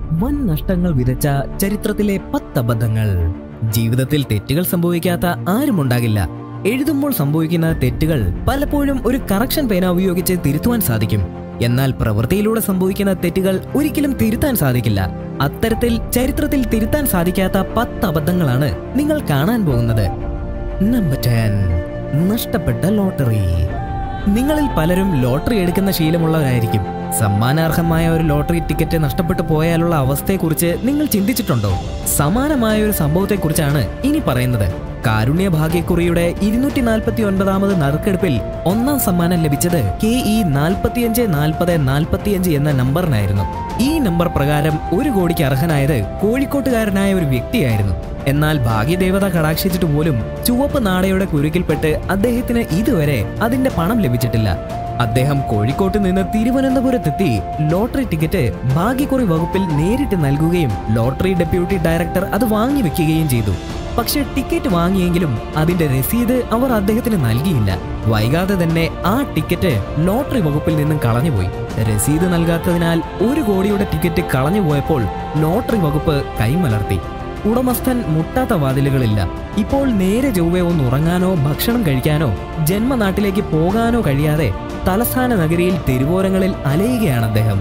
വൻ നഷ്ടങ്ങൾ വിതച്ച ചരിത്രത്തിലെ പത്തബദ്ധങ്ങൾ ജീവിതത്തിൽ തെറ്റുകൾ സംഭവിക്കാത്ത ആരുമുണ്ടാകില്ല എഴുതുമ്പോൾ സംഭവിക്കുന്ന തെറ്റുകൾ പലപ്പോഴും ഒരു കറക്ഷൻ പേന ഉപയോഗിച്ച് തിരുത്തുവാൻ സാധിക്കും എന്നാൽ പ്രവൃത്തിയിലൂടെ സംഭവിക്കുന്ന തെറ്റുകൾ ഒരിക്കലും തിരുത്താൻ സാധിക്കില്ല അത്തരത്തിൽ ചരിത്രത്തിൽ തിരുത്താൻ സാധിക്കാത്ത പത്ത് അബദ്ധങ്ങളാണ് നിങ്ങൾ കാണാൻ പോകുന്നത് നമ്പർ ടെൻ നഷ്ടപ്പെട്ട ലോട്ടറി നിങ്ങളിൽ പലരും ലോട്ടറി എടുക്കുന്ന ശീലമുള്ളവരായിരിക്കും സമ്മാനാർഹമായ ഒരു ലോട്ടറി ടിക്കറ്റ് നഷ്ടപ്പെട്ടു പോയാലുള്ള അവസ്ഥയെക്കുറിച്ച് നിങ്ങൾ ചിന്തിച്ചിട്ടുണ്ടോ സമാനമായ ഒരു സംഭവത്തെക്കുറിച്ചാണ് ഇനി പറയുന്നത് കാരുണ്യ ഭാഗ്യക്കുറിയുടെ ഇരുന്നൂറ്റി നാൽപ്പത്തി ഒൻപതാമത് നറുക്കെടുപ്പിൽ ഒന്നാം സമ്മാനം ലഭിച്ചത് കെ ഇ നാൽപ്പത്തിയഞ്ച് നാൽപ്പത് നാൽപ്പത്തിയഞ്ച് എന്ന നമ്പറിനായിരുന്നു ഈ നമ്പർ പ്രകാരം ഒരു കോടിക്ക് അർഹനായത് കോഴിക്കോട്ടുകാരനായ ഒരു വ്യക്തിയായിരുന്നു എന്നാൽ ഭാഗ്യദേവത കടാക്ഷിച്ചിട്ട് പോലും ചുവപ്പ് നാടയുടെ കുരുക്കിൽപ്പെട്ട് അദ്ദേഹത്തിന് ഇതുവരെ അതിന്റെ പണം ലഭിച്ചിട്ടില്ല അദ്ദേഹം കോഴിക്കോട്ട് നിന്ന് തിരുവനന്തപുരത്തെത്തി ലോട്ടറി ടിക്കറ്റ് ഭാഗ്യക്കുറി വകുപ്പിൽ നേരിട്ട് നൽകുകയും ലോട്ടറി ഡെപ്യൂട്ടി ഡയറക്ടർ അത് വാങ്ങി വെക്കുകയും ചെയ്തു പക്ഷെ ടിക്കറ്റ് വാങ്ങിയെങ്കിലും അതിന്റെ രസീത് അവർ അദ്ദേഹത്തിന് നൽകിയില്ല വൈകാതെ തന്നെ ആ ടിക്കറ്റ് ലോട്ടറി വകുപ്പിൽ നിന്നും കളഞ്ഞുപോയി രസീത് നൽകാത്തതിനാൽ ഒരു കോടിയുടെ ടിക്കറ്റ് കളഞ്ഞുപോയപ്പോൾ ലോട്ടറി വകുപ്പ് കൈമലർത്തി ഉടമസ്ഥൻ മുട്ടാത്ത വാതിലുകളില്ല ഇപ്പോൾ നേരെ ചൊവ്വെ ഒന്ന് ഉറങ്ങാനോ ഭക്ഷണം കഴിക്കാനോ ജന്മനാട്ടിലേക്ക് പോകാനോ കഴിയാതെ തലസ്ഥാന നഗരിയിൽ തെരുവോരങ്ങളിൽ അലയുകയാണ് അദ്ദേഹം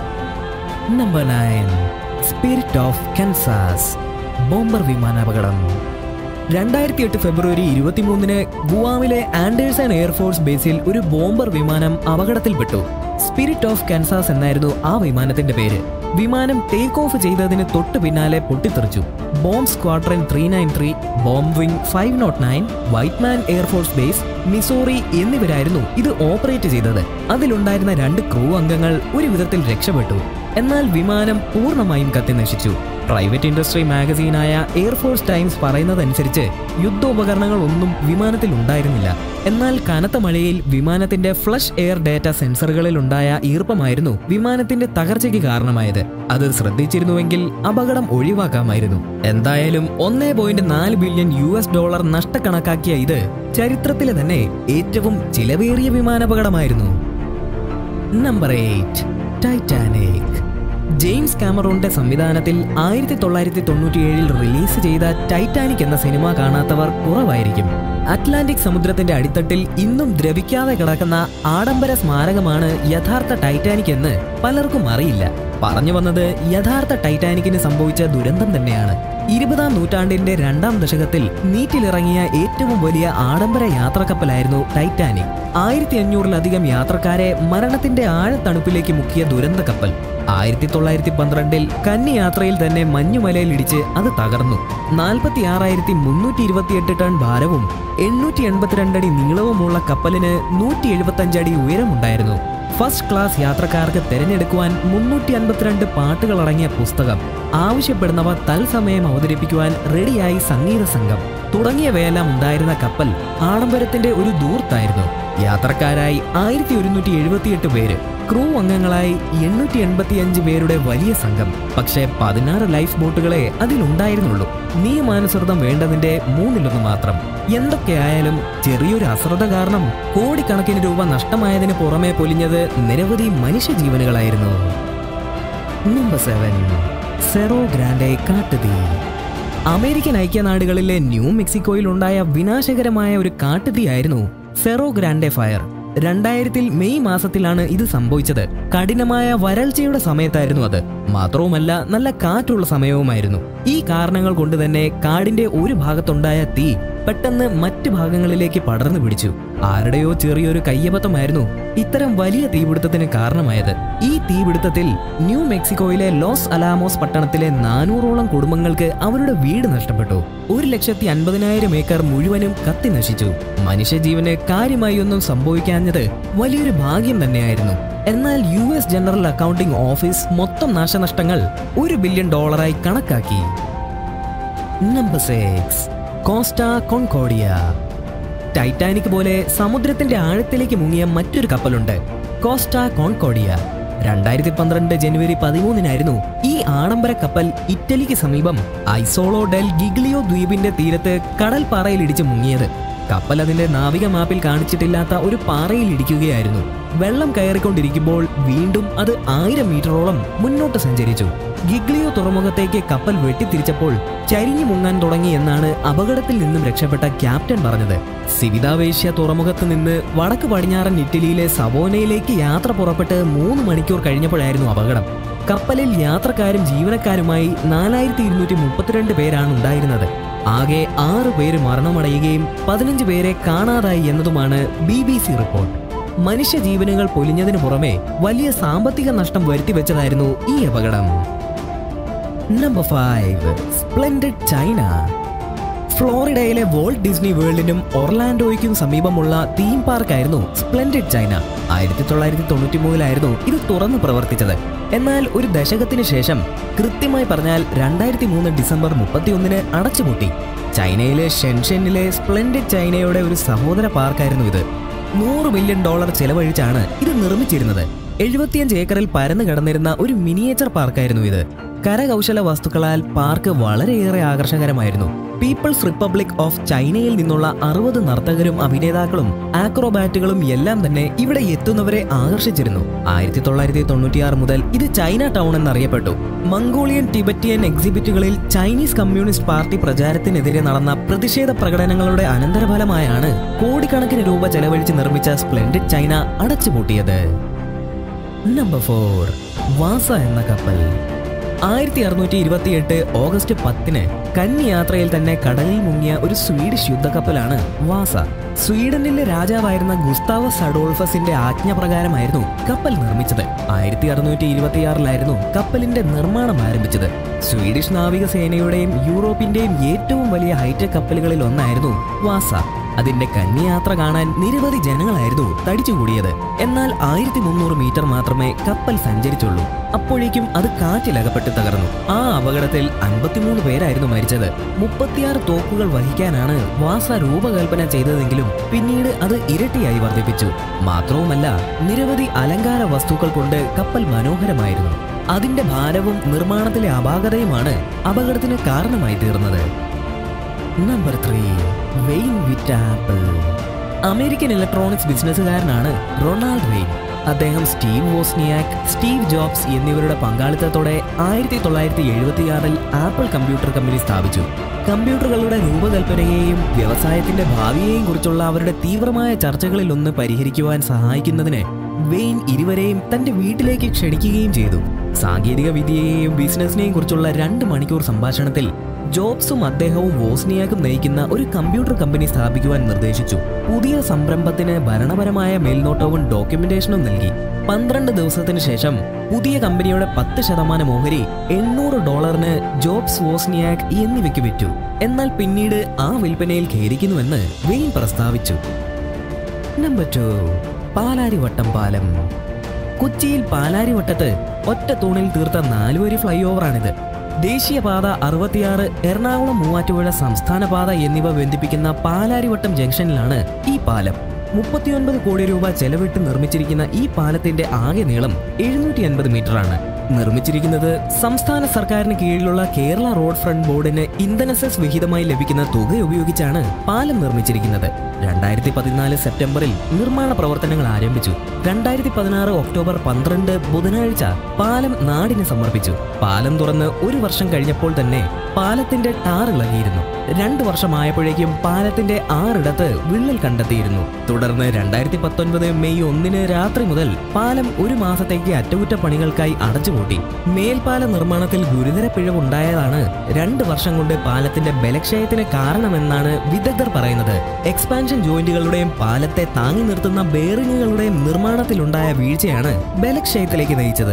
number nine spirit of Kansas bomber വിമാനാപകടം രണ്ടായിരത്തി എട്ട് ഫെബ്രുവരി ഇരുപത്തിമൂന്നിന് ഗുവാമിലെ ആൻഡേഴ്സൺ എയർഫോഴ്സ് ബേസിൽ ഒരു ബോംബർ വിമാനം അപകടത്തിൽപ്പെട്ടു സ്പിരിറ്റ് ഓഫ് കൻസാസ് എന്നായിരുന്നു ആ വിമാനത്തിന്റെ പേര് വിമാനം ടേക്ക് ഓഫ് ചെയ്തതിന് തൊട്ടു പിന്നാലെ പൊട്ടിത്തെറിച്ചു bomb squadron three nine three bomb wing five nought nine Whiteman air force base Missouri എന്നിവരായിരുന്നു ഇത് ഓപ്പറേറ്റ് ചെയ്തത് അതിലുണ്ടായിരുന്ന രണ്ട് ക്രൂ അംഗങ്ങൾ ഒരു വിധത്തിൽ രക്ഷപ്പെട്ടു എന്നാൽ വിമാനം പൂർണ്ണമായും കത്തി നശിച്ചു പ്രൈവറ്റ് ഇൻഡസ്ട്രി മാഗസീനായ എയർഫോഴ്സ് ടൈംസ് പറയുന്നതനുസരിച്ച് യുദ്ധോപകരണങ്ങൾ ഒന്നും വിമാനത്തിൽ ഉണ്ടായിരുന്നില്ല എന്നാൽ കനത്ത മഴയിൽ വിമാനത്തിന്റെ ഫ്ലഷ് എയർ ഡാറ്റ സെൻസറുകളിൽ ഉണ്ടായ ഈർപ്പമായിരുന്നു വിമാനത്തിന്റെ തകർച്ചയ്ക്ക് കാരണമായത് അത് ശ്രദ്ധിച്ചിരുന്നുവെങ്കിൽ അപകടം ഒഴിവാക്കാമായിരുന്നു എന്തായാലും ഒന്നേ പോയിന്റ് നാല് ബില്യൺ യു എസ് ഡോളർ നഷ്ടക്കണക്കാക്കിയ ഇത് ചരിത്രത്തിലെ തന്നെ ഏറ്റവും ചിലവേറിയ വിമാനാപകടമായിരുന്നു നമ്പർ എയ്റ്റ് ടൈറ്റാനിക് ജെയിംസ് കാമറോണിന്റെ സംവിധാനത്തിൽ ആയിരത്തി തൊള്ളായിരത്തി തൊണ്ണൂറ്റിയേഴിൽ റിലീസ് ചെയ്ത ടൈറ്റാനിക് എന്ന സിനിമ കാണാത്തവർ കുറവായിരിക്കും അറ്റ്ലാന്റിക് സമുദ്രത്തിന്റെ അടിത്തട്ടിൽ ഇന്നും ദ്രവിക്കാതെ കിടക്കുന്ന ആഡംബര സ്മാരകമാണ് യഥാർത്ഥ ടൈറ്റാനിക് എന്ന് പലർക്കും അറിയില്ല പറഞ്ഞു വന്നത് യഥാർത്ഥ ടൈറ്റാനിക്കിന് സംഭവിച്ച ദുരന്തം തന്നെയാണ് ഇരുപതാം നൂറ്റാണ്ടിന്റെ രണ്ടാം ദശകത്തിൽ നീറ്റിലിറങ്ങിയ ഏറ്റവും വലിയ ആഡംബര യാത്രക്കപ്പലായിരുന്നു ടൈറ്റാനിക് ആയിരത്തി അഞ്ഞൂറിലധികം യാത്രക്കാരെ മരണത്തിന്റെ ആഴത്തണുപ്പിലേക്ക് മുക്കിയ ദുരന്ത കപ്പൽ ആയിരത്തി തൊള്ളായിരത്തി പന്ത്രണ്ടിൽ കന്നി യാത്രയിൽ തന്നെ മഞ്ഞുമലയിൽ ഇടിച്ച് അത് തകർന്നു നാൽപ്പത്തി ആറായിരത്തി മുന്നൂറ്റി ഇരുപത്തിയെട്ട് ടൺ ഭാരവും എണ്ണൂറ്റി എൺപത്തിരണ്ട് അടി നീളവുമുള്ള കപ്പലിന് നൂറ്റി എഴുപത്തി അടി ഉയരമുണ്ടായിരുന്നു ഫസ്റ്റ് ക്ലാസ് യാത്രക്കാർക്ക് തിരഞ്ഞെടുക്കുവാൻ മുന്നൂറ്റി അൻപത്തിരണ്ട് പാട്ടുകൾ അടങ്ങിയ പുസ്തകം ആവശ്യപ്പെടുന്നവ തത്സമയം അവതരിപ്പിക്കുവാൻ റെഡിയായി സംഗീത സംഘം തുടങ്ങിയവയെല്ലാം ഉണ്ടായിരുന്ന കപ്പൽ ആഡംബരത്തിന്റെ ഒരു ദൂർത്തായിരുന്നു യാത്രക്കാരായി ആയിരത്തി ഒരുന്നൂറ്റി എഴുപത്തിയെട്ട് പേര് ക്രൂ അംഗങ്ങളായി എണ്ണൂറ്റി എൺപത്തിയഞ്ച് പേരുടെ വലിയ സംഘം പക്ഷേ പതിനാറ് ലൈഫ് ബോട്ടുകളെ അതിലുണ്ടായിരുന്നുള്ളൂ നിയമാനുസൃതം വേണ്ടതിന്റെ മൂന്നിലൊന്ന് മാത്രം എന്തൊക്കെയായാലും ചെറിയൊരു അശ്രദ്ധ കാരണം കോടിക്കണക്കിന് രൂപ നഷ്ടമായതിന് പുറമെ പൊലിഞ്ഞത് നിരവധി മനുഷ്യജീവനുകളായിരുന്നു നമ്പർ സെവൻ സെറോ ഗ്രാൻഡെ കാട്ടുതീ അമേരിക്കൻ ഐക്യനാടുകളിലെ ന്യൂ മെക്സിക്കോയിൽ ഉണ്ടായ വിനാശകരമായ ഒരു കാട്ടുതീയായിരുന്നു സെറോ ഗ്രാൻഡെ ഫയർ രണ്ടായിരത്തിൽ മെയ് മാസത്തിലാണ് ഇത് സംഭവിച്ചത് കഠിനമായ വരൾച്ചയുടെ സമയത്തായിരുന്നു അത് മാത്രവുമല്ല നല്ല കാറ്റുള്ള സമയവുമായിരുന്നു ഈ കാരണങ്ങൾ കൊണ്ട് തന്നെ കാടിന്റെ ഒരു ഭാഗത്തുണ്ടായ തീ പെട്ടെന്ന് മറ്റു ഭാഗങ്ങളിലേക്ക് പടർന്നു പിടിച്ചു ആരുടെയോ ചെറിയൊരു കയ്യബദ്ധമായിരുന്നു ഇത്തരം വലിയ തീപിടുത്തത്തിന് കാരണമായത് ഈ തീപിടുത്തത്തിൽ ന്യൂ മെക്സിക്കോയിലെ ലോസ് അലാമോസ് പട്ടണത്തിലെ നാനൂറോളം കുടുംബങ്ങൾക്ക് അവരുടെ വീട് നഷ്ടപ്പെട്ടു ഒരു ലക്ഷത്തി അൻപതിനായിരം ഏക്കർ മുഴുവനും കത്തി നശിച്ചു മനുഷ്യജീവന് കാര്യമായി ഒന്നും സംഭവിക്കാഞ്ഞത് വലിയൊരു ഭാഗ്യം തന്നെയായിരുന്നു എന്നാൽ U S general accounting office മൊത്തം നാശനഷ്ടങ്ങൾ ഒരു ബില്യൺ ഡോളറായി കണക്കാക്കി number six Costa Concordia Titanic പോലെ സമുദ്രത്തിന്റെ ആഴത്തിലേക്ക് മുങ്ങിയ മറ്റൊരു കപ്പലുണ്ട് കോസ്റ്റ കോൺകോഡിയ രണ്ടായിരത്തി പന്ത്രണ്ട് ജനുവരി പതിമൂന്നിനായിരുന്നു ഈ ആഡംബര കപ്പൽ ഇറ്റലിക്ക് സമീപം ഐസോളോ ഡെൽ ഗിഗ്ലിയോ ദ്വീപിന്റെ തീരത്ത് കടൽപ്പാറയിൽ ഇടിച്ച് മുങ്ങിയത് കപ്പൽ അതിന്റെ നാവിക മാപ്പിൽ കാണിച്ചിട്ടില്ലാത്ത ഒരു പാറയിൽ ഇടിക്കുകയായിരുന്നു വെള്ളം കയറിക്കൊണ്ടിരിക്കുമ്പോൾ വീണ്ടും അത് ആയിരം മീറ്ററോളം മുന്നോട്ട് സഞ്ചരിച്ചു ഗിഗ്ലിയോ തുറമുഖത്തേക്ക് കപ്പൽ വെട്ടിത്തിരിച്ചപ്പോൾ ചരിഞ്ഞു മുങ്ങാൻ തുടങ്ങി എന്നാണ് അപകടത്തിൽ നിന്നും രക്ഷപ്പെട്ട ക്യാപ്റ്റൻ പറഞ്ഞത് സിവിതാവേശ്യ തുറമുഖത്ത് നിന്ന് വടക്ക് പടിഞ്ഞാറൻ ഇറ്റലിയിലെ സവോനയിലേക്ക് യാത്ര പുറപ്പെട്ട് മൂന്ന് മണിക്കൂർ കഴിഞ്ഞപ്പോഴായിരുന്നു അപകടം കപ്പലിൽ യാത്രക്കാരും ജീവനക്കാരുമായി നാലായിരത്തി ഇരുന്നൂറ്റി മുപ്പത്തിരണ്ട് പേരാണ് ഉണ്ടായിരുന്നത് ആകെ ആറ് പേര് മരണമടയുകയും പതിനഞ്ച് പേരെ കാണാതായി എന്നതുമാണ് ബി ബി സി റിപ്പോർട്ട് മനുഷ്യജീവനുകൾ പൊലിഞ്ഞതിനു പുറമെ വലിയ സാമ്പത്തിക നഷ്ടം വരുത്തിവെച്ചതായിരുന്നു ഈ അപകടം നമ്പർ ഫൈവ് സ്പ്ലെൻഡഡ് ചൈന ഫ്ലോറിഡയിലെ വോൾട്ട് ഡിസ്നി വേൾഡിനും ഒർലാൻഡോയ്ക്കും സമീപമുള്ള തീം പാർക്കായിരുന്നു സ്പ്ലെൻഡഡ് ചൈന ആയിരത്തി തൊള്ളായിരത്തി തൊണ്ണൂറ്റി മൂന്നിലായിരുന്നു ഇത് തുറന്നു പ്രവർത്തിച്ചത് എന്നാൽ ഒരു ദശകത്തിന് ശേഷം കൃത്യമായി പറഞ്ഞാൽ രണ്ടായിരത്തി മൂന്ന് ഡിസംബർ മുപ്പത്തിയൊന്നിന് അടച്ചുപൂട്ടി ചൈനയിലെ ഷെൻഷനിലെ സ്പ്ലെൻഡഡ് ചൈനയുടെ ഒരു സഹോദര പാർക്കായിരുന്നു ഇത് നൂറ് മില്യൺ ഡോളർ ചെലവഴിച്ചാണ് ഇത് നിർമ്മിച്ചിരുന്നത് എഴുപത്തിയഞ്ച് ഏക്കറിൽ പരന്നു കിടന്നിരുന്ന ഒരു മിനിയേച്ചർ പാർക്കായിരുന്നു ഇത് കരകൗശല വസ്തുക്കളാൽ പാർക്ക് വളരെയേറെ ആകർഷകരമായിരുന്നു പീപ്പിൾസ് റിപ്പബ്ലിക് ഓഫ് ചൈനയിൽ നിന്നുള്ള അറുപത് നർത്തകരും അഭിനേതാക്കളും ആക്രോബാറ്റുകളും എല്ലാം തന്നെ ഇവിടെ എത്തുന്നവരെ ആകർഷിച്ചിരുന്നു ആയിരത്തി തൊള്ളായിരത്തി തൊണ്ണൂറ്റിയാറ് മുതൽ ഇത് ചൈന ടൗൺ എന്നറിയപ്പെട്ടു മംഗോളിയൻ ടിബറ്റിയൻ എക്സിബിറ്റുകളിൽ ചൈനീസ് കമ്മ്യൂണിസ്റ്റ് പാർട്ടി പ്രചാരത്തിനെതിരെ നടന്ന പ്രതിഷേധ പ്രകടനങ്ങളുടെ അനന്തരഫലമായാണ് കോടിക്കണക്കിന് രൂപ ചെലവഴിച്ച് നിർമ്മിച്ച സ്പ്ലെൻഡിഡ് ചൈന അടച്ചുപൂട്ടിയത് നമ്പർ ഫോർ വാസ എന്ന കപ്പൽ ആയിരത്തി അറുന്നൂറ്റി ഇരുപത്തിയെട്ട് ഓഗസ്റ്റ് പത്തിന് കന്നി യാത്രയിൽ തന്നെ കടലിൽ മുങ്ങിയ ഒരു സ്വീഡിഷ് യുദ്ധക്കപ്പലാണ് വാസ സ്വീഡനിലെ രാജാവായിരുന്ന ഗുസ്താവസ് അഡോൾഫസിന്റെ ആജ്ഞപ്രകാരമായിരുന്നു കപ്പൽ നിർമ്മിച്ചത് ആയിരത്തി അറുന്നൂറ്റി ഇരുപത്തിയാറിലായിരുന്നു കപ്പലിന്റെ നിർമ്മാണം ആരംഭിച്ചത് സ്വീഡിഷ് നാവികസേനയുടെയും യൂറോപ്പിന്റെയും ഏറ്റവും വലിയ ഹൈടെക് കപ്പലുകളിൽ ഒന്നായിരുന്നു വാസ അതിന്റെ കന്യാത്ര കാണാൻ നിരവധി ജനങ്ങളായിരുന്നു തടിച്ചുകൂടിയത് എന്നാൽ ആയിരത്തി മുന്നൂറ് മീറ്റർ മാത്രമേ കപ്പൽ സഞ്ചരിച്ചുള്ളൂ അപ്പോഴേക്കും അത് കാറ്റിലകപ്പെട്ട് തകർന്നു ആ അപകടത്തിൽ അൻപത്തിമൂന്ന് പേരായിരുന്നു മരിച്ചത് മുപ്പത്തിയാറ് തോക്കുകൾ വഹിക്കാനാണ് വാസ രൂപകൽപ്പന ചെയ്തതെങ്കിലും പിന്നീട് അത് ഇരട്ടിയായി വർദ്ധിപ്പിച്ചു മാത്രവുമല്ല നിരവധി അലങ്കാര വസ്തുക്കൾ കൊണ്ട് കപ്പൽ മനോഹരമായിരുന്നു അതിന്റെ ഭാരവും നിർമ്മാണത്തിലെ അപാകതയുമാണ് അപകടത്തിന് കാരണമായി തീർന്നത് നമ്പർ ത്രീ വെയിൻ വിറ്റ് ആപ്പിൾ അമേരിക്കൻ ഇലക്ട്രോണിക്സ് ബിസിനസ്സുകാരനാണ് റൊണാൾഡ് വെയിൻ അദ്ദേഹം സ്റ്റീവ് വോസ്നിയാക് സ്റ്റീവ് ജോബ്സ് എന്നിവരുടെ പങ്കാളിത്തത്തോടെ ആയിരത്തി തൊള്ളായിരത്തി എഴുപത്തിയാറിൽ ആപ്പിൾ കമ്പ്യൂട്ടർ കമ്പനി സ്ഥാപിച്ചു കമ്പ്യൂട്ടറുകളുടെ രൂപകൽപ്പനയെയും വ്യവസായത്തിന്റെ ഭാവിയെയും കുറിച്ചുള്ള അവരുടെ തീവ്രമായ ചർച്ചകളിൽ ഒന്ന് പരിഹരിക്കുവാൻ സഹായിക്കുന്നതിന് വെയിൻ ഇരുവരെയും തന്റെ വീട്ടിലേക്ക് ക്ഷണിക്കുകയും ചെയ്തു സാങ്കേതിക വിദ്യയെയും ബിസിനസിനെയും കുറിച്ചുള്ള രണ്ട് മണിക്കൂർ സംഭാഷണത്തിൽ ജോബ്സും അദ്ദേഹവും വോസ്നിയാക്കും നയിക്കുന്ന ഒരു കമ്പ്യൂട്ടർ കമ്പനി സ്ഥാപിക്കുവാൻ നിർദ്ദേശിച്ചു പുതിയ സംരംഭത്തിന് ഭരണപരമായ മേൽനോട്ടവും ഡോക്യുമെന്റേഷനും നൽകി പന്ത്രണ്ട് ദിവസത്തിന് ശേഷം പുതിയ കമ്പനിയുടെ പത്ത് ശതമാനം ഓഹരി എണ്ണൂറ് ഡോളറിന് ജോബ്സ് വോസ്നിയാക് എന്നിവയ്ക്ക് വിറ്റു എന്നാൽ പിന്നീട് ആ വിൽപ്പനയിൽ ഖേദിക്കുന്നുവെന്ന് വെയിൻ പ്രസ്താവിച്ചു നമ്പർ ടു പാലാരിവട്ടം പാലം കൊച്ചിയിൽ പാലാരിവട്ടത്ത് ഒറ്റ തൂണിൽ തീർത്ത നാലുവരി ഫ്ലൈ ഓവറാണിത് ദേശീയപാത അറുപത്തിയാറ് എറണാകുളം മൂവാറ്റുപുഴ സംസ്ഥാന പാത എന്നിവ ബന്ധിപ്പിക്കുന്ന പാലാരിവട്ടം ജംഗ്ഷനിലാണ് ഈ പാലം മുപ്പത്തിയൊൻപത് കോടി രൂപ ചെലവിട്ട് നിർമ്മിച്ചിരിക്കുന്ന ഈ പാലത്തിന്റെ ആകെ നീളം എഴുന്നൂറ്റി അൻപത് മീറ്ററാണ് നിർമ്മിച്ചിരിക്കുന്നത് സംസ്ഥാന സർക്കാരിന് കീഴിലുള്ള കേരള റോഡ് ഫ്രണ്ട് ബോർഡിന് ഇന്ധന സെസ് വിഹിതമായി ലഭിക്കുന്ന തുക ഉപയോഗിച്ചാണ് പാലം നിർമ്മിച്ചിരിക്കുന്നത് രണ്ടായിരത്തി പതിനാല് സെപ്റ്റംബറിൽ നിർമ്മാണ പ്രവർത്തനങ്ങൾ ആരംഭിച്ചു രണ്ടായിരത്തി പതിനാറ് ഒക്ടോബർ പന്ത്രണ്ട് ബുധനാഴ്ച പാലം നാടിന് സമർപ്പിച്ചു പാലം തുറന്ന് ഒരു വർഷം കഴിഞ്ഞപ്പോൾ തന്നെ പാലത്തിന്റെ ടാർ ഇളകിയിരുന്നു രണ്ടു വർഷമായപ്പോഴേക്കും പാലത്തിന്റെ ആറിടത്ത് വിള്ളൽ കണ്ടെത്തിയിരുന്നു തുടർന്ന് രണ്ടായിരത്തി പത്തൊൻപത് മെയ് ഒന്നിന് രാത്രി മുതൽ പാലം ഒരു മാസത്തേക്ക് അറ്റകുറ്റപ്പണികൾക്കായി അടച്ചുപൂട്ടി മേൽപ്പാല നിർമ്മാണത്തിൽ ഗുരുതര പിഴവുണ്ടായതാണ് രണ്ട് വർഷം കൊണ്ട് പാലത്തിന്റെ ബലക്ഷയത്തിന് കാരണമെന്നാണ് വിദഗ്ധർ പറയുന്നത് എക്സ്പാൻഷൻ ജോയിന്റുകളുടെയും പാലത്തെ താങ്ങി നിർത്തുന്ന ബെയറിങ്ങുകളുടെയും നിർമ്മാണത്തിലുണ്ടായ വീഴ്ചയാണ് ബലക്ഷയത്തിലേക്ക് നയിച്ചത്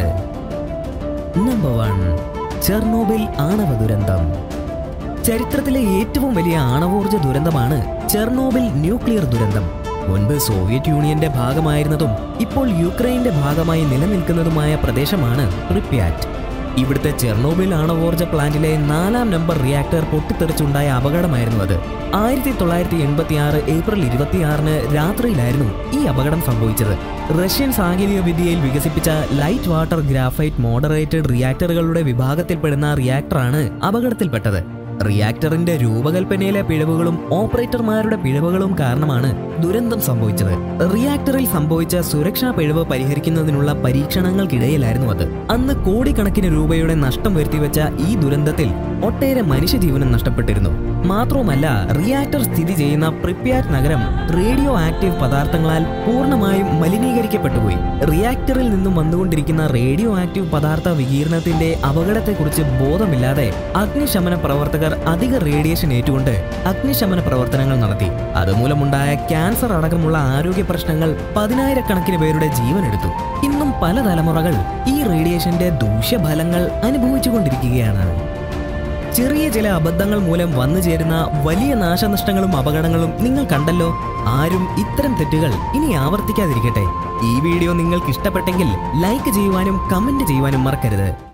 നമ്പർ വൺ ചെർണോബിൽ ആണവ ദുരന്തം ചരിത്രത്തിലെ ഏറ്റവും വലിയ ആണവോർജ ദുരന്തമാണ് ചെർണോബിൽ ന്യൂക്ലിയർ ദുരന്തം മുൻപ് സോവിയറ്റ് യൂണിയന്റെ ഭാഗമായിരുന്നതും ഇപ്പോൾ യുക്രൈന്റെ ഭാഗമായി നിലനിൽക്കുന്നതുമായ പ്രദേശമാണ് പ്രിപ്യാറ്റ് ഇവിടുത്തെ ചെർണോബിൽ ആണവോർജ പ്ലാന്റിലെ നാലാം നമ്പർ റിയാക്ടർ പൊട്ടിത്തെറിച്ചുണ്ടായ അപകടമായിരുന്നു അത് ആയിരത്തി തൊള്ളായിരത്തി എൺപത്തി ആറ് ഏപ്രിൽ ഇരുപത്തിയാറിന് രാത്രിയിലായിരുന്നു ഈ അപകടം സംഭവിച്ചത് റഷ്യൻ സാങ്കേതിക വിദ്യയിൽ വികസിപ്പിച്ച ലൈറ്റ് വാട്ടർ ഗ്രാഫൈറ്റ് മോഡറേറ്റഡ് റിയാക്ടറുകളുടെ വിഭാഗത്തിൽപ്പെടുന്ന റിയാക്ടറാണ് അപകടത്തിൽപ്പെട്ടത് റിയാക്ടറിന്റെ രൂപകൽപ്പനയിലെ പിഴവുകളും ഓപ്പറേറ്റർമാരുടെ പിഴവുകളും കാരണമാണ് ദുരന്തം സംഭവിച്ചത് റിയാക്ടറിൽ സംഭവിച്ച സുരക്ഷാ പിഴവ് പരിഹരിക്കുന്നതിനുള്ള പരീക്ഷണങ്ങൾക്കിടയിലായിരുന്നു അത് അന്ന് കോടിക്കണക്കിന് രൂപയുടെ നഷ്ടം വരുത്തിവെച്ച ഈ ദുരന്തത്തിൽ ഒട്ടേറെ മനുഷ്യജീവനം നഷ്ടപ്പെട്ടിരുന്നു മാത്രവുമല്ല റിയാക്ടർ സ്ഥിതി ചെയ്യുന്ന പ്രിപ്യാറ്റ് നഗരം റേഡിയോ ആക്റ്റീവ് പദാർത്ഥങ്ങളാൽ പൂർണ്ണമായും മലിനീകരിക്കപ്പെട്ടുപോയി റിയാക്ടറിൽ നിന്നും വന്നുകൊണ്ടിരിക്കുന്ന റേഡിയോ ആക്റ്റീവ് പദാർത്ഥ വികീരണത്തിന്റെ അപകടത്തെക്കുറിച്ച് ബോധമില്ലാതെ അഗ്നിശമന പ്രവർത്തകർ അധിക റേഡിയേഷൻ ഏറ്റുകൊണ്ട് അഗ്നിശമന പ്രവർത്തനങ്ങൾ നടത്തി അതുമൂലമുണ്ടായ ക്യാൻസർ അടക്കമുള്ള ആരോഗ്യ പ്രശ്നങ്ങൾ പതിനായിരക്കണക്കിന് പേരുടെ ജീവനെടുത്തു ഇന്നും പല തലമുറകൾ ഈ റേഡിയേഷന്റെ ദൂഷ്യഫലങ്ങൾ അനുഭവിച്ചുകൊണ്ടിരിക്കുകയാണ് ചെറിയ ചില അബദ്ധങ്ങൾ മൂലം വന്നു ചേരുന്ന വലിയ നാശനഷ്ടങ്ങളും അപകടങ്ങളും നിങ്ങൾ കണ്ടല്ലോ ആരും ഇത്തരം തെറ്റുകൾ ഇനി ആവർത്തിക്കാതിരിക്കട്ടെ ഈ വീഡിയോ നിങ്ങൾക്ക് ഇഷ്ടപ്പെട്ടെങ്കിൽ ലൈക്ക് ചെയ്യുവാനും കമന്റ് ചെയ്യുവാനും മറക്കരുത്